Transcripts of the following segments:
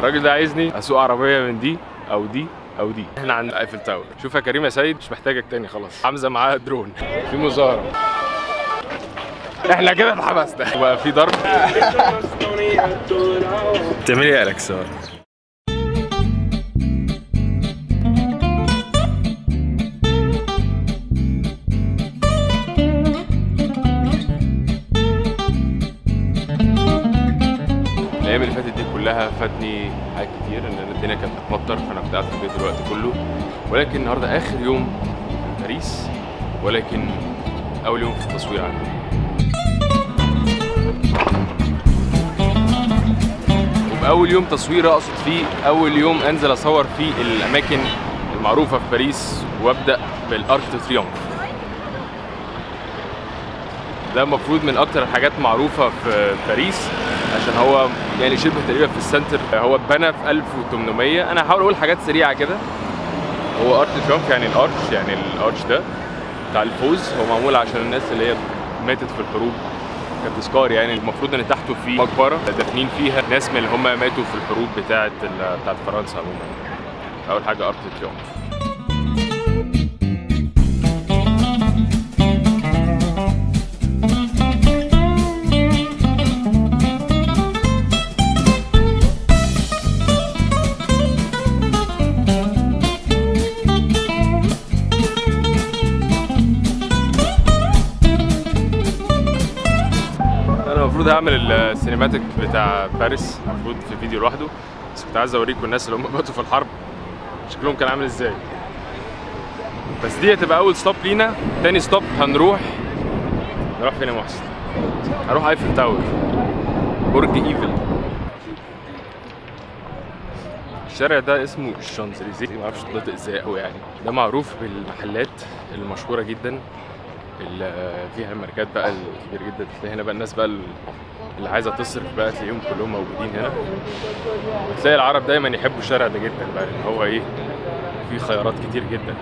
الراجل ده عايزني اسوق عربيه من دي او دي او دي احنا عند ايفل تاور شوف يا كريم يا سيد مش محتاجك تاني خلاص حمزه معاه درون في مظاهره احنا كده اتحبسنا وبقى في ضرب بتعملي ايه يا الكس الايام اللي فاتت دي كلها فاتني حاجات كتير ان أنا الدنيا كانت بتمطر فانا كنت قاعد في البيت الوقت كله ولكن النهارده اخر يوم في باريس ولكن اول يوم في التصوير عندي وباول يوم تصوير اقصد فيه اول يوم انزل اصور فيه الاماكن المعروفه في باريس وابدا بالارك دو تريومف ده المفروض من اكتر الحاجات معروفه في باريس عشان هو يعني شبه تقريبا في السنتر هو اتبنى في 1800 انا هحاول اقول حاجات سريعه كده هو ارت ترامب يعني الارش يعني الارش ده بتاع الفوز هو معمول عشان الناس اللي هي ماتت في الحروب كتذكار يعني المفروض ان تحته في مقبره دافنين فيها ناس من اللي هم ماتوا في الحروب بتاعه ال- بتاعه فرنسا عموما اول حاجه ارت تريومف انا المفروض هعمل السينماتيك بتاع باريس المفروض في فيديو لوحده بس كنت عايز اوريكم الناس اللي هم ماتوا في الحرب شكلهم كان عامل ازاي بس دي هتبقى اول ستوب لينا تاني ستوب هنروح نروح فين يا محسن هروح ايفل تاور برج ايفل الشارع ده اسمه الشانزليزيه ما اعرفش تنطق ازاي قوي يعني ده معروف بالمحلات المشهوره جدا اللي فيها الماركات بقى الكبير جدا تلاقي هنا بقى الناس بقى اللي عايزه تصرف بقى تلاقيهم كلهم موجودين هنا وتلاقي العرب دايما يحبوا الشارع ده جدا بقى لان هو ايه فيه خيارات كتير جدا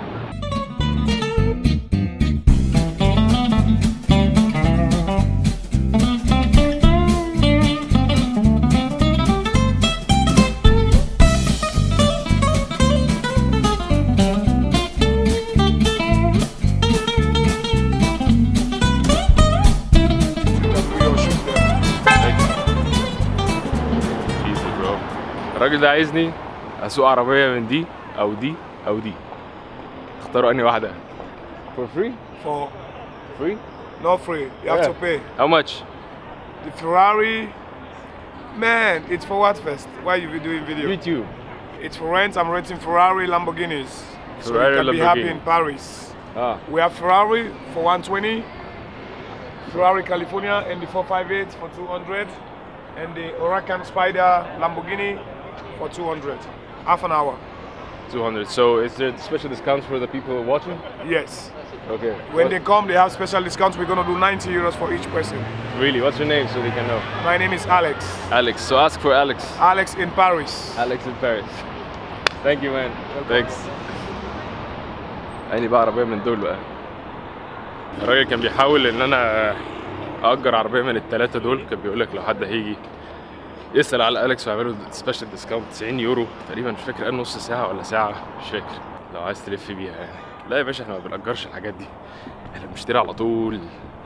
Easy bro. الراجل ده عايزني اسوق عربيه من دي او دي او دي اختاروا انهي واحده for free for free not free. You have Yeah. to pay. how much The Ferrari, man, it's for what first? Why you be doing video? youtube It's for rent. I'm renting Ferrari Lamborghinis. so Ferrari, you can be happy Lamborghini. in Paris. اه We have Ferrari for 120, Ferrari California and the 458 for 200, and the Huracan Spider Lamborghini for 200. Half an hour. 200 so is there special discounts for the people watching Yes. okay When What- they come, they have special discounts. We're gonna do 90 euros for each person. really what's your name so they can know My name is Alex. alex so ask for alex Alex in Paris. Alex in Paris. Thank you man. Thanks. عيني بقى عربية من دول بقى. الراجل كان بيحاول ان انا اجر عربية من الثلاثة دول كان بيقول لك لو حد هيجي يسأل على أليكس ويعملوا سبيشال ديسكاونت 90 يورو تقريبا مش فاكر قال نص ساعة ولا ساعة مش فاكر لو عايز تلف بيها يعني لا يا باشا احنا ما بنأجرش الحاجات دي احنا بنشتري على طول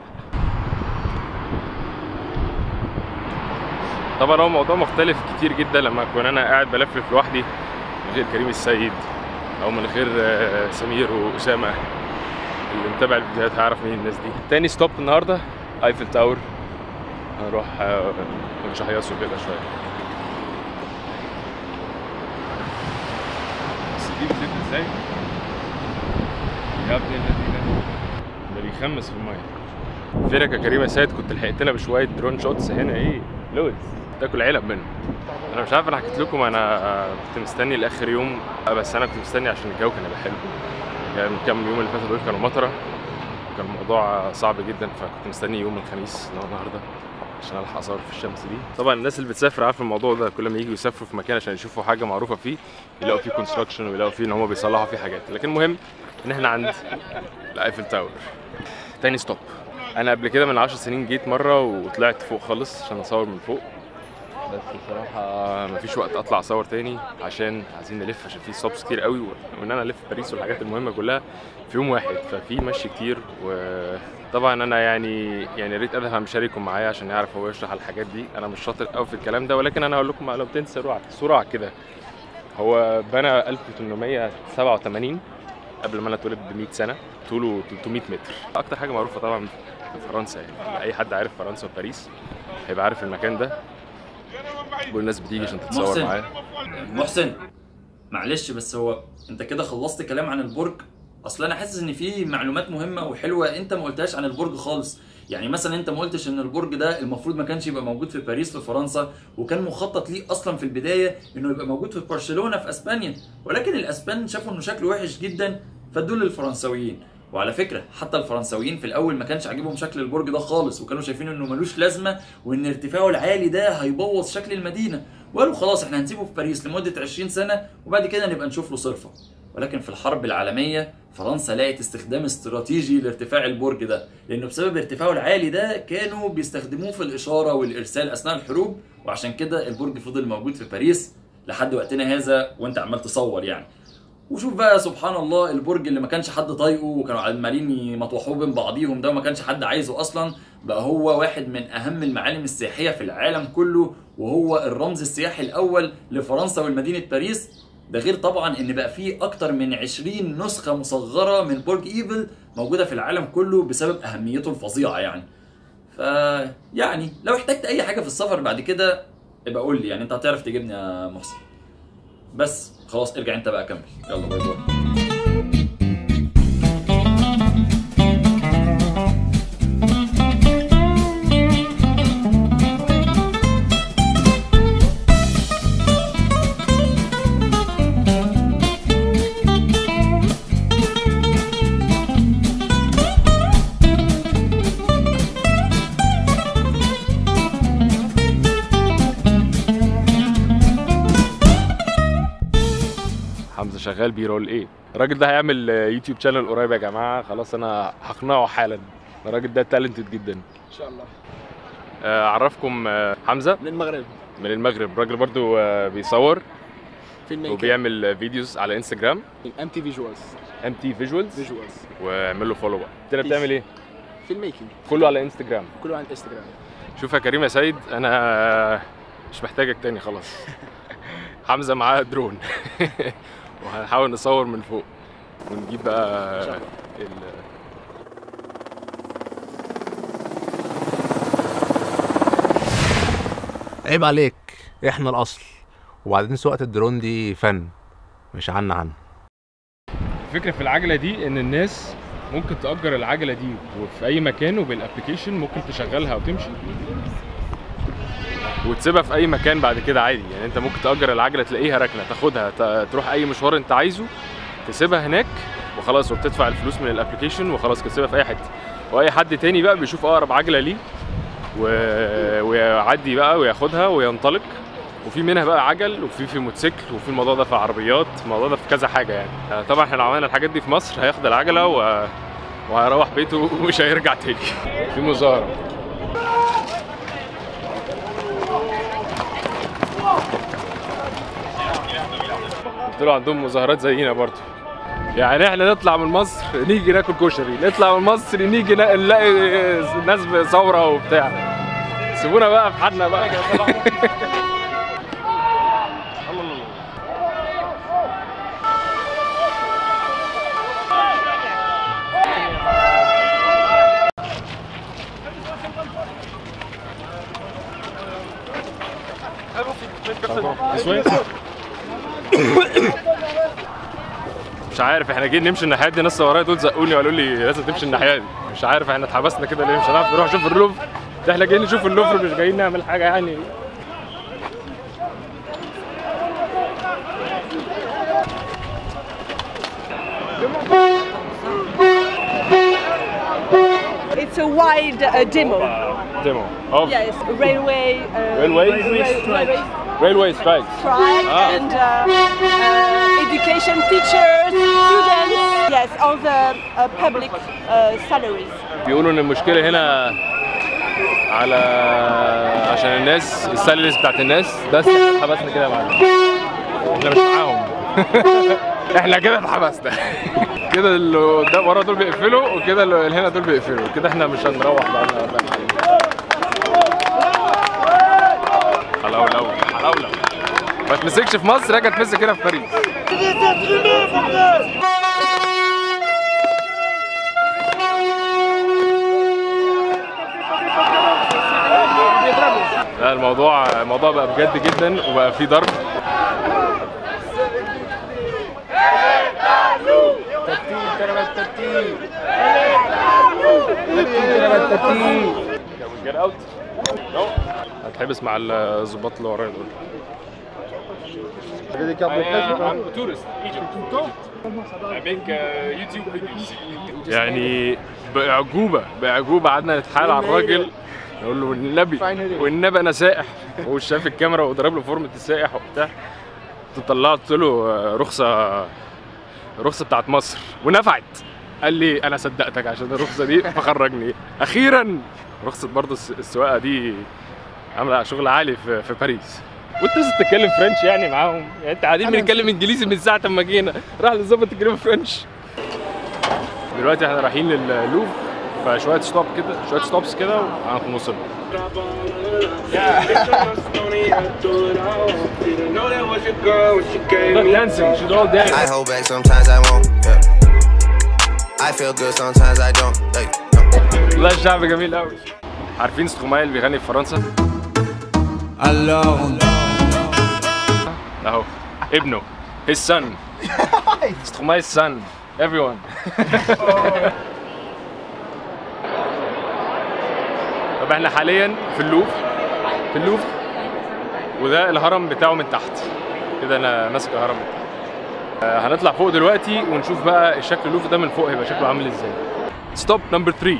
طبعا هو موضوع مختلف كتير جدا لما اكون انا قاعد بلفلف لوحدي من غير كريم السيد او من غير آه، سمير واسامه اللي متابع الفيديوهات هيعرف مين الناس دي تاني ستوب النهارده ايفل تاور هنروح آه، نشهيصه كده شويه بس دي بتلف ازاي؟ يا ابني الذين ده بيخمس في الميه فينك يا كريم يا سيد كنت لحقتنا بشويه درون شوتس هنا ايه لوز تاكل علب منه انا مش عارف انا حكيت لكم انا كنت مستني لاخر يوم بس انا كنت مستني عشان الجو كان هيبقى حلو يعني من كام يوم اللي فاتوا دول كانوا مطره كان الموضوع صعب جدا فكنت مستني يوم الخميس اللي هو النهارده عشان الحق اصور في الشمس دي طبعا الناس اللي بتسافر عارفه الموضوع ده كل ما يجوا يسافروا في مكان عشان يشوفوا حاجه معروفه فيه يلاقوا فيه كونستراكشن ويلاقوا فيه ان هم بيصلحوا فيه حاجات لكن المهم ان احنا عند الايفل تاور تاني ستوب انا قبل كده من 10 سنين جيت مره وطلعت فوق خالص عشان اصور من فوق بس بصراحة مفيش وقت اطلع اصور تاني عشان عايزين نلف عشان في ستوبس كتير قوي وان انا الف باريس والحاجات المهمة كلها في يوم واحد ففي مشي كتير وطبعا انا يعني يعني يا ريت ادهم مشارككم معايا عشان يعرف هو يشرح الحاجات دي انا مش شاطر قوي في الكلام ده ولكن انا هقول لكم معلومتين سرعة سرعة كده هو بنى 1887 قبل ما انا اتولد ب 100 سنه طوله 300 متر اكتر حاجه معروفه طبعا في فرنسا يعني اي حد عارف فرنسا وباريس هيبقى عارف المكان ده كل الناس بتيجي عشان تتصور محسن. معاه محسن معلش بس هو انت كده خلصت كلام عن البرج اصل انا حاسس ان في معلومات مهمه وحلوه انت ما قلتهاش عن البرج خالص يعني مثلا انت ما قلتش ان البرج ده المفروض ما كانش يبقى موجود في باريس في فرنسا وكان مخطط ليه اصلا في البدايه انه يبقى موجود في برشلونه في اسبانيا ولكن الاسبان شافوا انه شكله وحش جدا فادوه للفرنساويين وعلى فكره حتى الفرنساويين في الاول ما كانش عاجبهم شكل البرج ده خالص وكانوا شايفين انه ملوش لازمه وان ارتفاعه العالي ده هيبوظ شكل المدينه وقالوا خلاص احنا هنسيبه في باريس لمده 20 سنه وبعد كده نبقى نشوف له صرفه ولكن في الحرب العالميه فرنسا لقت استخدام استراتيجي لارتفاع البرج ده لانه بسبب ارتفاعه العالي ده كانوا بيستخدموه في الاشاره والارسال اثناء الحروب وعشان كده البرج فضل موجود في باريس لحد وقتنا هذا وانت عمال تصور يعني وشوف بقى سبحان الله البرج اللي ما كانش حد طايقه وكانوا عمالين يمطوحوه بين بعضيهم ده وما كانش حد عايزه اصلا بقى هو واحد من اهم المعالم السياحيه في العالم كله وهو الرمز السياحي الاول لفرنسا والمدينه باريس ده غير طبعا ان بقى فيه اكتر من 20 نسخه مصغره من برج ايفل موجوده في العالم كله بسبب اهميته الفظيعه يعني ف يعني لو احتجت اي حاجه في السفر بعد كده ابقى قول لي يعني انت هتعرف تجيبني يا محسن بس خلاص ارجع انت بقى كمل يلا باي باي حمزه شغال بيرول ايه الراجل ده هيعمل آه، يوتيوب شانل قريب يا جماعه خلاص انا هقنعه حالا الراجل ده تالنتد جدا ان شاء الله آه، اعرفكم آه، حمزه من المغرب من المغرب راجل برضو آه، بيصور فيلم ميكر وبيعمل آه، فيديوز على انستجرام ام تي فيجوالز ام تي فيجوالز فيجوالز واعمل له فولو بقى انت بتعمل ايه فيلم ميكنج كله على انستجرام كله على الانستغرام شوف يا كريم يا سيد انا مش محتاجك تاني خلاص حمزه معاه درون وهنحاول نصور من فوق ونجيب بقى إن شاء ال... عيب عليك احنا الاصل وبعدين سواقه الدرون دي فن مش عنا عنا الفكره في العجله دي ان الناس ممكن تأجر العجله دي وفي اي مكان وبالابلكيشن ممكن تشغلها وتمشي وتسيبها في اي مكان بعد كده عادي يعني انت ممكن تأجر العجله تلاقيها راكنه تاخدها ت- تروح اي مشوار انت عايزه تسيبها هناك وخلاص وبتدفع الفلوس من الابلكيشن وخلاص كده تسيبها في اي حته واي حد تاني بقى بيشوف اقرب عجله ليه و... ويعدي بقى وياخدها وينطلق وفي منها بقى عجل وفي في موتوسيكل وفي الموضوع ده في عربيات الموضوع ده في كذا حاجه يعني آه، طبعا احنا لو عملنا الحاجات دي في مصر هياخد العجله و... وهيروح بيته ومش هيرجع تاني في مظاهره قلت له عندهم مظاهرات زينا برضه يعني احنا نطلع من مصر نيجي ناكل كشري نطلع من مصر نيجي نا- نلاقي ناس ثوره وبتاع سيبونا بقى في حالنا بقى مش عارف احنا جايين نمشي الناحيه دي ناس ورايا دول زقوني وقالوا لي لازم تمشي الناحيه دي مش عارف احنا اتحبسنا كده ليه مش هنعرف نروح نشوف اللوفر ده احنا جايين نشوف اللوفر مش جايين نعمل حاجه يعني It's a wild uh, demo. ديمو اوف Yes, railway. Uh, Railway? rail- railway ريلوي سترايكس strike Ah. and uh, uh, education teachers, students. Yes, all the uh, public uh, salaries. بيقولوا ان المشكله هنا على عشان الناس السالاريز بتاعت الناس بس حبسنا كده يا معلم احنا مش معاهم احنا كده اتحبسنا كده اللي قدام ورا دول بيقفلوا وكده اللي هنا دول بيقفلوا كده احنا مش هنروح بقى حلاولو حلاولو ما تمسكش في مصر راجع تمسك هنا في باريس لا الموضوع الموضوع بقى بجد جدا وبقى فيه ضرب Get out. No. هتحبس مع الظباط اللي ورايا دول I'm a tourist, Egypt. I make uh, YouTube videos. يعني بأعجوبة بأعجوبة قعدنا نتحايل على الراجل نقول له والنبي والنبي أنا سائح هو شاف الكاميرا وضرب له فورمة السائح وبتاع طلعت له رخصة رخصة بتاعت مصر ونفعت قال لي أنا صدقتك عشان الرخصة دي فخرجني أخيرا رخصة برضه الس- السواقة دي عاملة شغل عالي في, في باريس وانت لسه بتتكلم فرنش يعني معاهم يعني انت قاعدين بنتكلم انجليزي من ساعه ما جينا راح للظابط تتكلم فرنش دلوقتي احنا رايحين لللوفر فشويه ستوب كده شويه ستوبس كده وهنوصل dancing should all dance I hold back sometimes I won't. Yeah. I feel good sometimes I don't. Like, no. لا الشعب جميل قوي عارفين ستروماي اللي بيغني في فرنسا اهو ابنه his son ستروماي son everyone طب احنا حاليا في اللوفر في اللوفر وده الهرم بتاعه من تحت كده انا ماسك الهرم من تحت آه، هنطلع فوق دلوقتي ونشوف بقى الشكل اللوفر ده من فوق هيبقى شكله عامل ازاي ستوب نمبر 3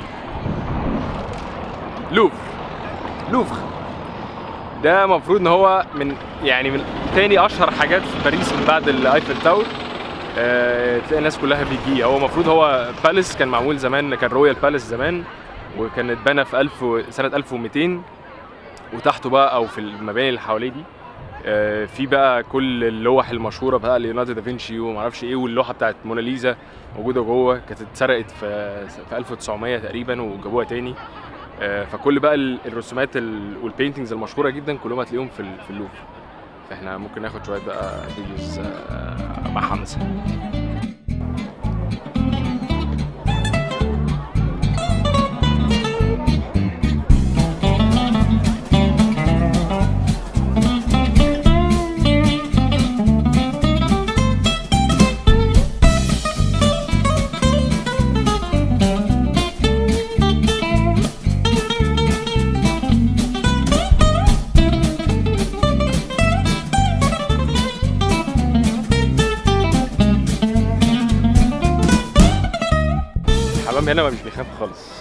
لوفر لوفر ده المفروض ان هو من يعني من تاني اشهر حاجات في باريس من بعد الايفل تاور آه، تلاقي الناس كلها بيجي هو المفروض هو باليس كان معمول زمان كان رويال باليس زمان وكان اتبنى في 1000 و- سنه 1200 وتحته بقى او في المباني اللي حواليه دي آه، في بقى كل اللوح المشهوره بقى ليوناردو دافنشي وما اعرفش ايه واللوحه بتاعت موناليزا موجوده جوه كانت اتسرقت في في 1900 تقريبا وجابوها تاني آه، فكل بقى ال- الرسومات ال- والبينتنجز المشهوره جدا كلهم هتلاقيهم في ال- في اللوفر فاحنا ممكن ناخد شويه بقى فيديوز آه، مع حمزه الحمام هنا ما مش بيخاف خالص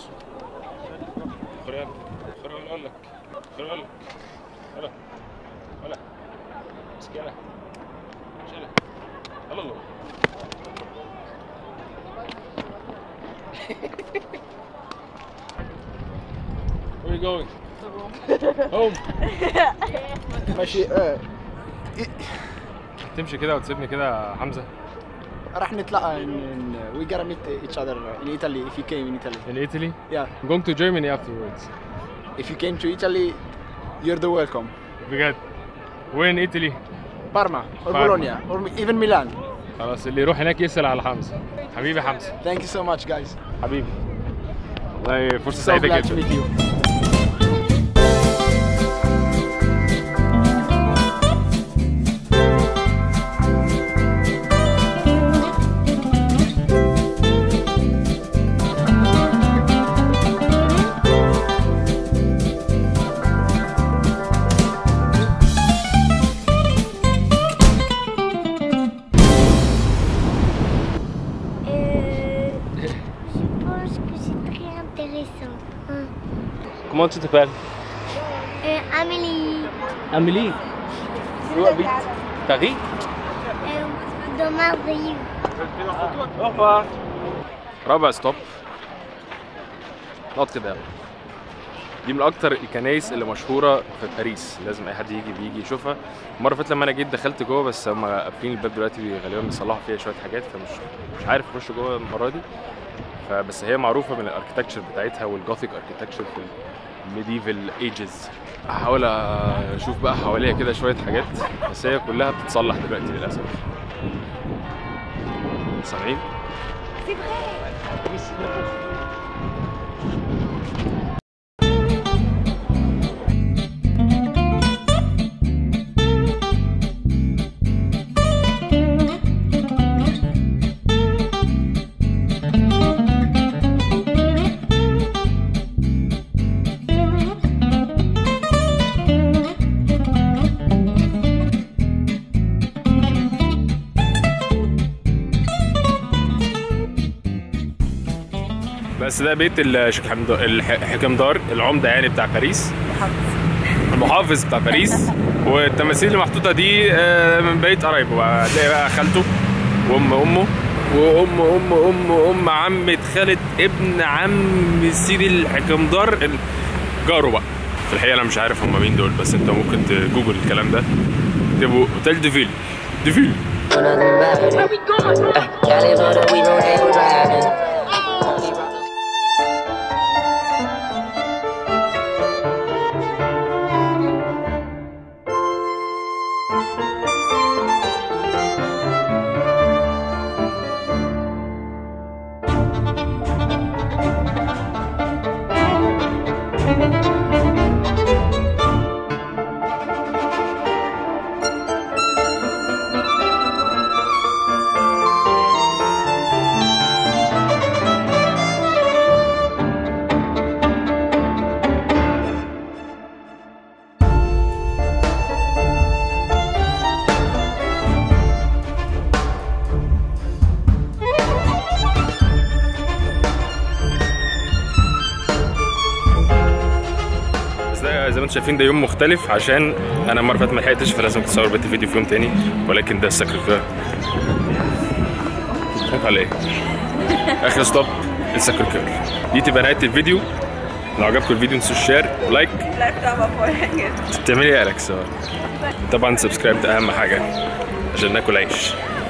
خلينا خلينا اقول لك خلينا اقول لك هلا هلا مسكي انا شيلها هلا الله Where are you going? Home. ماشي آه. تمشي كده وتسيبني كده يا حمزه راح نطلع in, in, we gotta meet each other in Italy if you came in Italy. in Italy. Yeah. I'm going to Germany afterwards. If you came to Italy, you're the welcome. بجد. وين ايطالي؟ Parma or Parma. Bologna or even Milan. خلاص اللي يروح هناك يسأل على حمزه. حبيبي حمزه. Thank you so much, guys. حبيبي. والله فرصة So سعيدة glad to جدا. meet you. Euh, je pense que c'est très intéressant. Hein. Comment tu t'appelles? Euh, Amélie, Amélie. Où habites Paris? euh, dans Marseille. Au revoir. رابع ستوب نط كده يلا دي من اكتر الكنايس اللي مشهوره في باريس لازم اي حد يجي بيجي يشوفها المره اللي فاتت لما انا جيت دخلت جوه بس هم قافلين الباب دلوقتي غالبا بيصلحوا فيها شويه حاجات فمش مش عارف اخش جوه المره دي فبس هي معروفه من الاركتكتشر بتاعتها والجوثيك اركتكتشر في الميديفال ايجز هحاول اشوف بقى حواليها كده شويه حاجات بس هي كلها بتتصلح دلوقتي للاسف سامعين بس ده بيت الشيخ حمد الحكمدار العمده يعني بتاع باريس المحافظ بتاع باريس والتماثيل اللي محطوطه دي آه، من بيت قرايبه بقى هتلاقي بقى خالته وام امه وام ام ام ام عمة خالة ابن عم سيدي الحكمدار ال- جاره بقى في الحقيقه انا مش عارف هم مين دول بس انت ممكن تجوجل الكلام ده تبقوا اوتيل ديفيل ديفيل California, we gon' hang driving. بس ده زي ما انتم شايفين ده يوم مختلف عشان انا المره اللي فاتت ما لحقتش فلازم تصور بيت فيديو في يوم تاني ولكن ده السكرتير خايف على ايه؟ اخر ستوب السكرتير دي تبقى نهايه الفيديو لو عجبكم الفيديو تنسوا الشير ولايك بتعملي ايه يا اليكس طبعا سبسكرايب ده اهم حاجه عشان ناكل عيش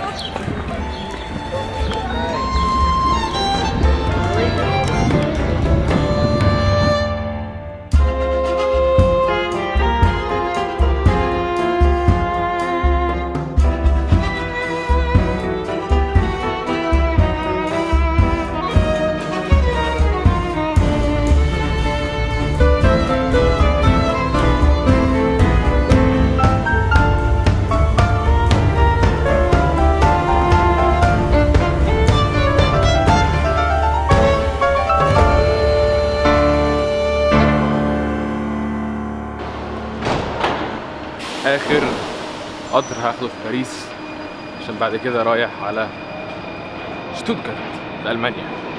اخر قطر هاخده في باريس عشان بعد كده رايح على شتوتجارت في المانيا